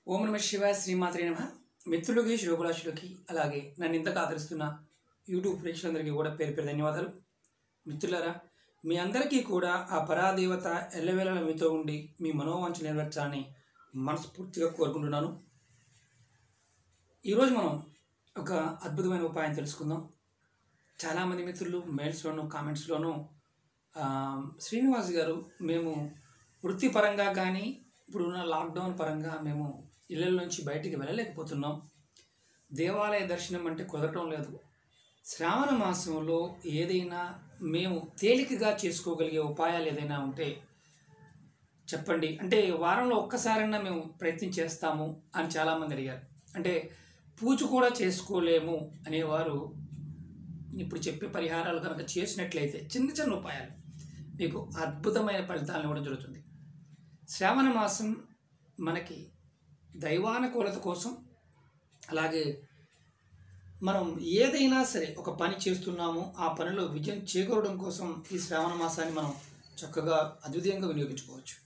ఓం నమ శివాయ శ్రీమాత్రే నమ మిత్రులకి శుభలాషులకి అలాగే నన్ను ఇంతగా ఆదరిస్తున్న యూట్యూబ్ ప్రేక్షకులందరికీ కూడా పేరు పేరు ధన్యవాదాలు మిత్రులారా మీ అందరికీ కూడా ఆ పరాదేవత ఎల్లవేళల మీతో ఉండి మీ మనోవాంఛ నెరవేర్చాలని మనస్ఫూర్తిగా కోరుకుంటున్నాను ఈరోజు మనం ఒక అద్భుతమైన ఉపాయం తెలుసుకుందాం చాలామంది మిత్రులు మెయిల్స్లోను కామెంట్స్లోనూ ఆ, శ్రీనివాస్ గారు మేము వృత్తిపరంగా కానీ ఇప్పుడున్న లాక్డౌన్ పరంగా మేము ఇళ్ళ నుంచి బయటికి వెళ్ళలేకపోతున్నాం దేవాలయ దర్శనం అంటే కుదరటం లేదు శ్రావణ మాసంలో ఏదైనా మేము తేలికగా చేసుకోగలిగే ఉపాయాలు ఏదైనా ఉంటే చెప్పండి అంటే వారంలో ఒక్కసారైనా మేము ప్రయత్నం చేస్తాము అని చాలామంది అడిగారు అంటే పూజ కూడా చేసుకోలేము అనేవారు ఇప్పుడు చెప్పే పరిహారాలు కనుక చేసినట్లయితే చిన్న చిన్న ఉపాయాలు మీకు అద్భుతమైన ఫలితాలను ఇవ్వడం జరుగుతుంది శ్రావణ మాసం మనకి దైవానుకూలత కోసం అలాగే మనం ఏదైనా సరే ఒక పని చేస్తున్నాము ఆ పనిలో విజయం చేకూరడం కోసం ఈ శ్రావణ మాసాన్ని మనం చక్కగా అద్వితీయంగా వినియోగించుకోవచ్చు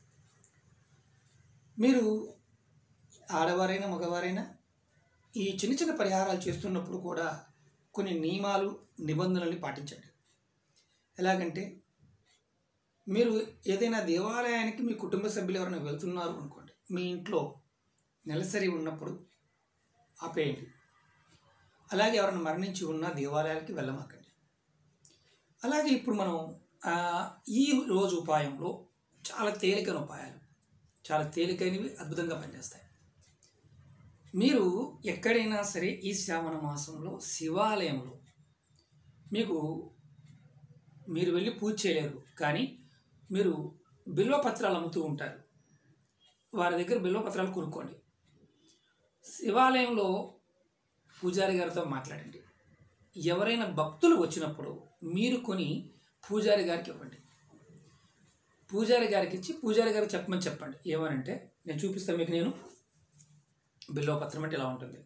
మీరు ఆడవారైనా మగవారైనా ఈ చిన్న చిన్న పరిహారాలు చేస్తున్నప్పుడు కూడా కొన్ని నియమాలు నిబంధనల్ని పాటించండి ఎలాగంటే మీరు ఏదైనా దేవాలయానికి మీ కుటుంబ సభ్యులు ఎవరైనా వెళ్తున్నారు అనుకోండి మీ ఇంట్లో నెలసరి ఉన్నప్పుడు ఆపేయండి అలాగే ఎవరైనా మరణించి ఉన్న దేవాలయాలకి వెళ్ళమాకండి అలాగే ఇప్పుడు మనం ఆ, ఈ రోజు ఉపాయంలో చాలా తేలికైన ఉపాయాలు చాలా తేలికైనవి అద్భుతంగా పనిచేస్తాయి మీరు ఎక్కడైనా సరే ఈ శ్రావణ మాసంలో శివాలయంలో మీకు మీరు వెళ్ళి పూజ చేయలేరు కానీ మీరు బిల్వపత్రాలు అమ్ముతూ ఉంటారు వారి దగ్గర బిల్వపత్రాలు కొనుక్కోండి శివాలయంలో పూజారి గారితో మాట్లాడండి ఎవరైనా భక్తులు వచ్చినప్పుడు మీరు కొని పూజారి గారికి ఇవ్వండి పూజారి గారికి ఇచ్చి పూజారి గారికి చెప్పమని చెప్పండి ఏమనంటే నేను చూపిస్తాను మీకు నేను బిల్వపత్రం అంటే ఇలా ఉంటుంది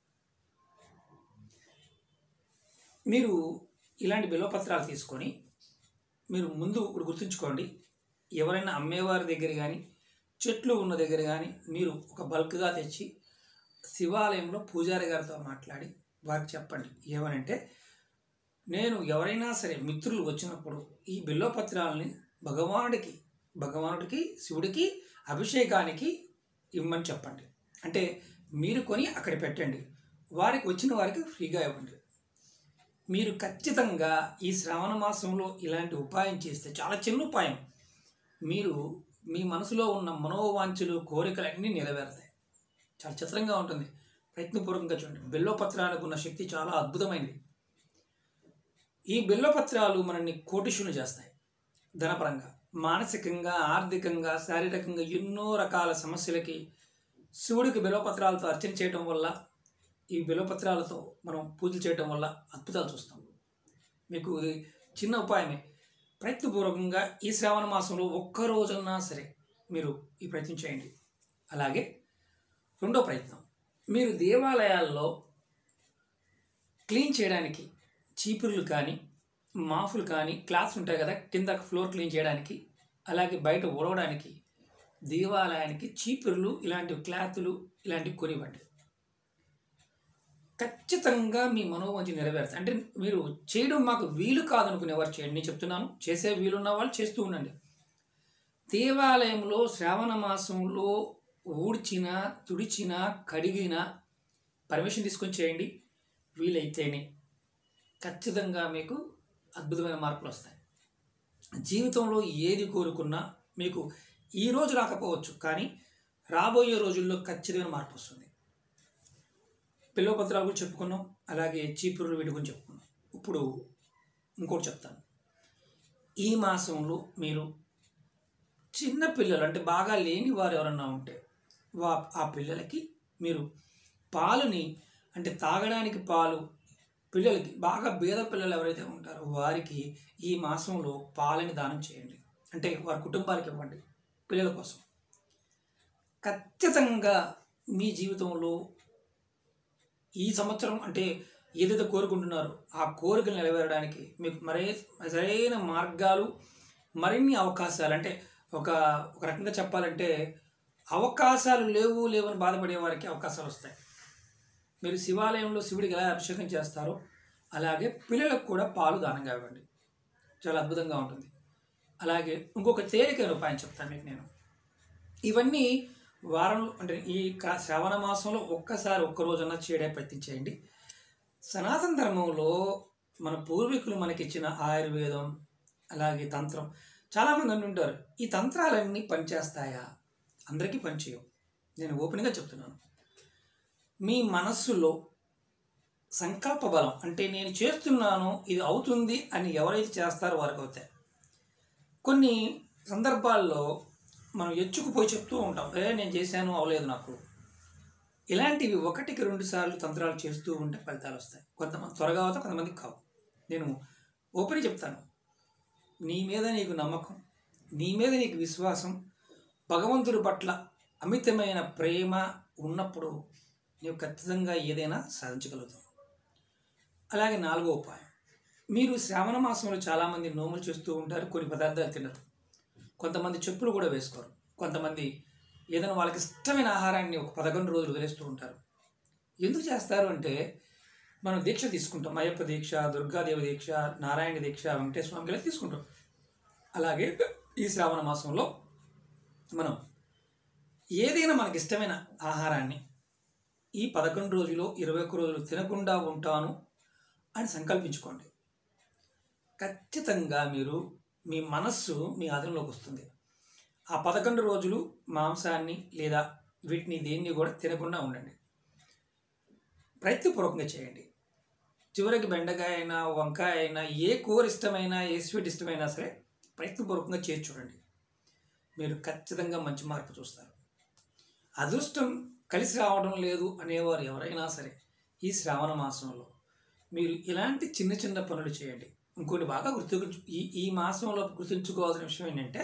మీరు ఇలాంటి బిల్వపత్రాలు తీసుకొని మీరు ముందు ఇప్పుడు గుర్తుంచుకోండి ఎవరైనా అమ్మేవారి దగ్గర కానీ చెట్లు ఉన్న దగ్గర కానీ మీరు ఒక బల్క్గా తెచ్చి శివాలయంలో పూజారి గారితో మాట్లాడి వారికి చెప్పండి ఏమనంటే నేను ఎవరైనా సరే మిత్రులు వచ్చినప్పుడు ఈ బిల్వపత్రాలని భగవానుడికి భగవానుడికి శివుడికి అభిషేకానికి ఇవ్వమని చెప్పండి అంటే మీరు కొని అక్కడ పెట్టండి వారికి వచ్చిన వారికి ఫ్రీగా ఇవ్వండి మీరు ఖచ్చితంగా ఈ శ్రావణ మాసంలో ఇలాంటి ఉపాయం చేస్తే చాలా చిన్న ఉపాయం మీరు మీ మనసులో ఉన్న మనోవాంఛలు కోరికలన్నీ నెరవేరుతాయి చాలా చిత్రంగా ఉంటుంది ప్రయత్నపూర్వకంగా చూడండి బిల్వపత్రాలకు ఉన్న శక్తి చాలా అద్భుతమైనది ఈ బిల్వపత్రాలు మనల్ని కోటిషులు చేస్తాయి ధనపరంగా మానసికంగా ఆర్థికంగా శారీరకంగా ఎన్నో రకాల సమస్యలకి శివుడికి బిల్వపత్రాలతో అర్చన చేయడం వల్ల ఈ బిల్వపత్రాలతో మనం పూజలు చేయడం వల్ల అద్భుతాలు చూస్తాం మీకు ఇది చిన్న ఉపాయమే ప్రయత్నపూర్వకంగా ఈ శ్రావణ మాసంలో ఒక్క రోజున్నా సరే మీరు ఈ ప్రయత్నం చేయండి అలాగే రెండో ప్రయత్నం మీరు దేవాలయాల్లో క్లీన్ చేయడానికి చీపుర్లు కానీ మాఫులు కానీ క్లాత్స్ ఉంటాయి కదా కింద ఫ్లోర్ క్లీన్ చేయడానికి అలాగే బయట ఉడవడానికి దేవాలయానికి చీపుర్లు ఇలాంటి క్లాతులు ఇలాంటివి కొనివ్వండి ఖచ్చితంగా మీ మనోవంచి నెరవేరుతాయి అంటే మీరు చేయడం మాకు వీలు కాదనుకునేవారు చేయండి నేను చెప్తున్నాను చేసే వీలున్న వాళ్ళు చేస్తూ ఉండండి దేవాలయంలో శ్రావణ మాసంలో ఊడ్చిన తుడిచిన కడిగిన పర్మిషన్ తీసుకొని చేయండి వీలైతేనే ఖచ్చితంగా మీకు అద్భుతమైన మార్పులు వస్తాయి జీవితంలో ఏది కోరుకున్నా మీకు ఈ రోజు రాకపోవచ్చు కానీ రాబోయే రోజుల్లో ఖచ్చితమైన మార్పు వస్తుంది పిల్లపత్రాల గురించి చెప్పుకున్నాం అలాగే చీపురులు వీటి గురించి చెప్పుకున్నాం ఇప్పుడు ఇంకోటి చెప్తాను ఈ మాసంలో మీరు చిన్న పిల్లలు అంటే బాగా లేని వారు ఎవరన్నా ఉంటే వా ఆ పిల్లలకి మీరు పాలుని అంటే తాగడానికి పాలు పిల్లలకి బాగా బీద పిల్లలు ఎవరైతే ఉంటారో వారికి ఈ మాసంలో పాలని దానం చేయండి అంటే వారి కుటుంబానికి ఇవ్వండి పిల్లల కోసం ఖచ్చితంగా మీ జీవితంలో ఈ సంవత్సరం అంటే ఏదైతే కోరుకుంటున్నారో ఆ కోరికలు నెరవేరడానికి మీకు మరే సరైన మార్గాలు మరిన్ని అవకాశాలు అంటే ఒక ఒక రకంగా చెప్పాలంటే అవకాశాలు లేవు లేవని బాధపడే వారికి అవకాశాలు వస్తాయి మీరు శివాలయంలో శివుడికి ఎలా అభిషేకం చేస్తారో అలాగే పిల్లలకు కూడా పాలు దానంగా ఇవ్వండి చాలా అద్భుతంగా ఉంటుంది అలాగే ఇంకొక తేలికైన ఉపాయం చెప్తాను మీకు నేను ఇవన్నీ వారం అంటే ఈ కా- శ్రావణ మాసంలో ఒక్కసారి ఒక్క రోజున చేయడే ప్రయత్నం చేయండి సనాతన ధర్మంలో మన పూర్వీకులు మనకిచ్చిన ఆయుర్వేదం అలాగే తంత్రం చాలామంది అంటుంటారు ఈ తంత్రాలన్నీ పనిచేస్తాయా అందరికీ పనిచేయవు నేను ఓపెన్గా చెప్తున్నాను మీ మనస్సులో సంకల్ప బలం అంటే నేను చేస్తున్నాను ఇది అవుతుంది అని ఎవరైతే చేస్తారో వారికి అవుతాయి కొన్ని సందర్భాల్లో మనం ఎచ్చుకుపోయి చెప్తూ ఉంటాం ఏ నేను చేశాను అవలేదు నాకు ఇలాంటివి ఒకటికి రెండు సార్లు తంత్రాలు చేస్తూ ఉంటే ఫలితాలు వస్తాయి కొంతమంది త్వరగా అవుతాయి కొంతమందికి కావు నేను ఓపెన్ చెప్తాను నీ మీద నీకు నమ్మకం నీ మీద నీకు విశ్వాసం భగవంతుడి పట్ల అమితమైన ప్రేమ ఉన్నప్పుడు నీవు ఖచ్చితంగా ఏదైనా సాధించగలుగుతావు అలాగే నాలుగో ఉపాయం మీరు శ్రావణ మాసంలో చాలామంది నోములు చేస్తూ ఉంటారు కొన్ని పదార్థాలు తినరు కొంతమంది చెప్పులు కూడా వేసుకోరు కొంతమంది ఏదైనా వాళ్ళకి ఇష్టమైన ఆహారాన్ని ఒక పదకొండు రోజులు వదిలేస్తూ ఉంటారు ఎందుకు చేస్తారు అంటే మనం దీక్ష తీసుకుంటాం అయ్యప్ప దీక్ష దుర్గాదేవి దీక్ష నారాయణ దీక్ష వెంకటేశ్వర స్వామి ఇలా తీసుకుంటాం అలాగే ఈ శ్రావణ మాసంలో మనం ఏదైనా మనకి ఇష్టమైన ఆహారాన్ని ఈ పదకొండు రోజులు ఇరవై ఒక్క రోజులు తినకుండా ఉంటాను అని సంకల్పించుకోండి ఖచ్చితంగా మీరు మీ మనస్సు మీ ఆధీనంలోకి వస్తుంది ఆ పదకొండు రోజులు మాంసాన్ని లేదా వీటిని దేన్ని కూడా తినకుండా ఉండండి ప్రయత్నపూర్వకంగా చేయండి చివరికి బెండకాయ అయినా వంకాయ అయినా ఏ కూర ఇష్టమైనా ఏ స్వీట్ ఇష్టమైనా సరే ప్రయత్నపూర్వకంగా చేసి చూడండి మీరు ఖచ్చితంగా మంచి మార్పు చూస్తారు అదృష్టం కలిసి రావడం లేదు అనేవారు ఎవరైనా సరే ఈ శ్రావణ మాసంలో మీరు ఇలాంటి చిన్న చిన్న పనులు చేయండి ఇంకోటి బాగా గుర్తు ఈ ఈ మాసంలో గుర్తుంచుకోవాల్సిన విషయం ఏంటంటే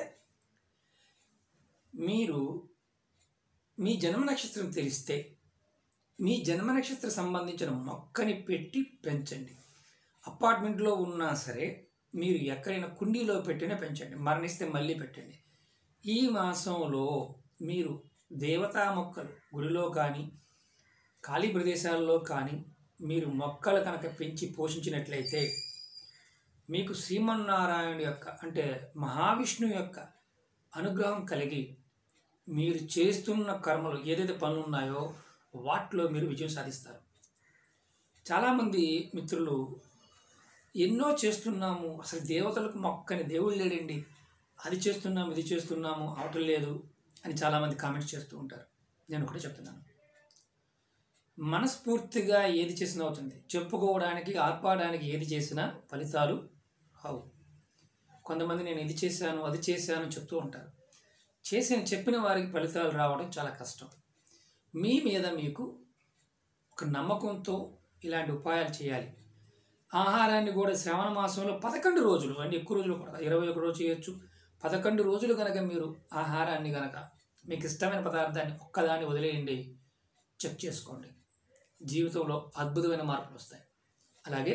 మీరు మీ జన్మ నక్షత్రం తెలిస్తే మీ జన్మ నక్షత్రం సంబంధించిన మొక్కని పెట్టి పెంచండి అపార్ట్మెంట్లో ఉన్నా సరే మీరు ఎక్కడైనా కుండీలో పెట్టినా పెంచండి మరణిస్తే మళ్ళీ పెట్టండి ఈ మాసంలో మీరు దేవతా మొక్కలు గుడిలో కానీ ఖాళీ ప్రదేశాల్లో కానీ మీరు మొక్కలు కనుక పెంచి పోషించినట్లయితే మీకు శ్రీమన్నారాయణ యొక్క అంటే మహావిష్ణువు యొక్క అనుగ్రహం కలిగి మీరు చేస్తున్న కర్మలు ఏదైతే పనులు ఉన్నాయో వాటిలో మీరు విజయం సాధిస్తారు చాలామంది మిత్రులు ఎన్నో చేస్తున్నాము అసలు దేవతలకు మొక్కని దేవుడు లేడండి అది చేస్తున్నాము ఇది చేస్తున్నాము అవటం లేదు అని చాలామంది కామెంట్స్ చేస్తూ ఉంటారు నేను ఒకటే చెప్తున్నాను మనస్ఫూర్తిగా ఏది చేసినా అవుతుంది చెప్పుకోవడానికి ఆర్పాడానికి ఏది చేసినా ఫలితాలు అవు కొంతమంది నేను ఇది చేశాను అది చేశాను చెప్తూ ఉంటారు చేసిన చెప్పిన వారికి ఫలితాలు రావడం చాలా కష్టం మీ మీద మీకు ఒక నమ్మకంతో ఇలాంటి ఉపాయాలు చేయాలి ఆహారాన్ని కూడా శ్రావణ మాసంలో పదకొండు రోజులు అంటే ఎక్కువ రోజులు కూడా ఇరవై ఒక రోజు చేయొచ్చు పదకొండు రోజులు కనుక మీరు ఆహారాన్ని కనుక మీకు ఇష్టమైన పదార్థాన్ని ఒక్కదాన్ని వదిలేయండి చెక్ చేసుకోండి జీవితంలో అద్భుతమైన మార్పులు వస్తాయి అలాగే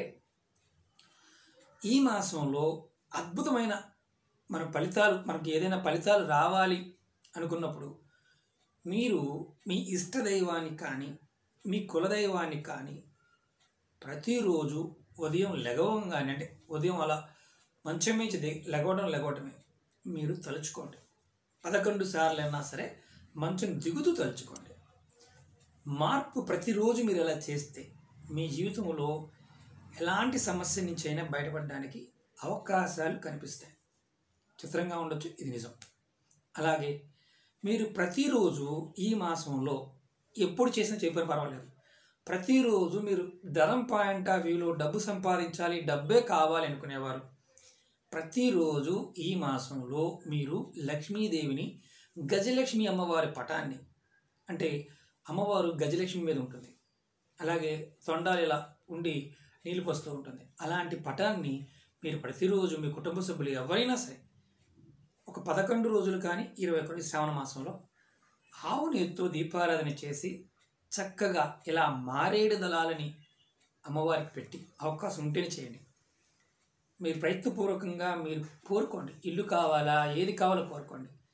ఈ మాసంలో అద్భుతమైన మన ఫలితాలు మనకి ఏదైనా ఫలితాలు రావాలి అనుకున్నప్పుడు మీరు మీ ఇష్టదైవాన్ని కానీ మీ కులదైవాన్ని కానీ ప్రతిరోజు ఉదయం లెగవంగానే అంటే ఉదయం అలా మంచం మించి దిగ- లెగవడం లెగవటమే మీరు తలుచుకోండి పదకొండు సార్లు అయినా సరే మంచం దిగుతూ తలుచుకోండి మార్పు ప్రతిరోజు మీరు ఇలా చేస్తే మీ జీవితంలో ఎలాంటి సమస్య నుంచి అయినా బయటపడడానికి అవకాశాలు కనిపిస్తాయి చిత్రంగా ఉండొచ్చు ఇది నిజం అలాగే మీరు ప్రతిరోజు ఈ మాసంలో ఎప్పుడు చేసినా చెప్పిన పర్వాలేదు ప్రతిరోజు మీరు ధనం పాయింట్ ఆఫ్ వ్యూలో డబ్బు సంపాదించాలి డబ్బే కావాలి అనుకునేవారు ప్రతిరోజు ఈ మాసంలో మీరు లక్ష్మీదేవిని గజలక్ష్మి అమ్మవారి పటాన్ని అంటే అమ్మవారు గజలక్ష్మి మీద ఉంటుంది అలాగే తొండాలు ఇలా ఉండి నీళ్ళు పోస్తూ ఉంటుంది అలాంటి పటాన్ని మీరు ప్రతిరోజు మీ కుటుంబ సభ్యులు ఎవరైనా సరే ఒక పదకొండు రోజులు కానీ ఇరవై ఒకటి శ్రావణ మాసంలో ఆవు నెత్తో దీపారాధన చేసి చక్కగా ఇలా మారేడు దళాలని అమ్మవారికి పెట్టి అవకాశం ఉంటేనే చేయండి మీరు ప్రయత్నపూర్వకంగా మీరు కోరుకోండి ఇల్లు కావాలా ఏది కావాలో కోరుకోండి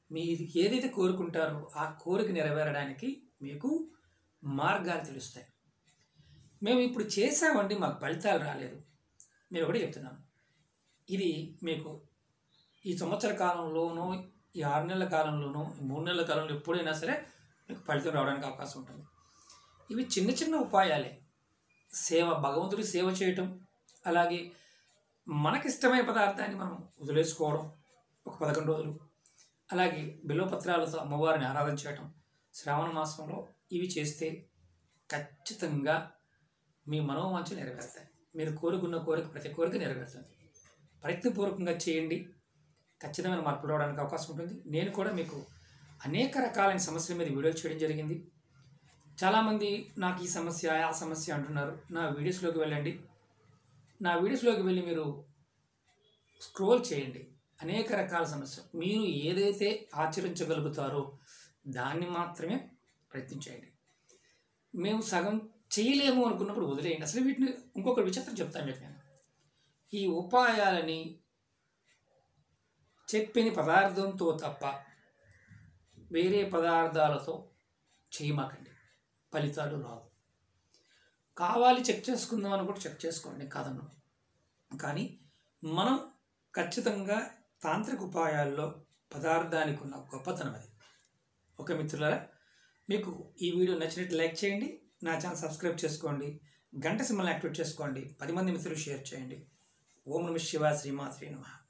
మీరు ఏదైతే కోరుకుంటారో ఆ కోరిక నెరవేరడానికి మీకు మార్గాలు తెలుస్తాయి మేము ఇప్పుడు చేసామండి మాకు ఫలితాలు రాలేదు మీరు ఒకటి చెప్తున్నాను ఇది మీకు ఈ సంవత్సర కాలంలోనూ ఈ ఆరు నెలల కాలంలోనూ ఈ మూడు నెలల కాలంలో ఎప్పుడైనా సరే మీకు ఫలితం రావడానికి అవకాశం ఉంటుంది ఇవి చిన్న చిన్న ఉపాయాలే సేవ భగవంతుడి సేవ చేయటం అలాగే మనకిష్టమైన పదార్థాన్ని మనం వదిలేసుకోవడం ఒక పదకొండు రోజులు అలాగే బిల్వపత్రాలతో అమ్మవారిని ఆరాధన చేయటం శ్రావణ మాసంలో ఇవి చేస్తే ఖచ్చితంగా మీ మనోవాంఛ నెరవేరుతాయి మీరు కోరుకున్న కోరిక ప్రతి కోరిక నెరవేరుతుంది ప్రయత్నపూర్వకంగా చేయండి ఖచ్చితమైన మార్పులు రావడానికి అవకాశం ఉంటుంది నేను కూడా మీకు అనేక రకాలైన సమస్యల మీద వీడియోలు చేయడం జరిగింది చాలామంది నాకు ఈ సమస్య ఆ సమస్య అంటున్నారు నా వీడియోస్లోకి వెళ్ళండి నా వీడియోస్లోకి వెళ్ళి మీరు స్క్రోల్ చేయండి అనేక రకాల సమస్యలు మీరు ఏదైతే ఆచరించగలుగుతారో దాన్ని మాత్రమే ప్రయత్నించేయండి మేము సగం చేయలేము అనుకున్నప్పుడు వదిలేయండి అసలు వీటిని ఇంకొక విచిత్రం చెప్తాను మీకు నేను ఈ ఉపాయాలని చెప్పిన పదార్థంతో తప్ప వేరే పదార్థాలతో చేయమాకండి ఫలితాలు రావు కావాలి చెక్ చేసుకుందాం అని కూడా చెక్ చేసుకోండి కాదన్ను కానీ మనం ఖచ్చితంగా తాంత్రిక ఉపాయాల్లో పదార్థానికి ఉన్న గొప్పతనం అది ఓకే మిత్రులారా మీకు ఈ వీడియో నచ్చినట్టు లైక్ చేయండి నా ఛానల్ సబ్స్క్రైబ్ చేసుకోండి గంట సింబల్ని యాక్టివేట్ చేసుకోండి పది మంది మిత్రులు షేర్ చేయండి ఓం నమ శివ శ్రీమాత్రి నమః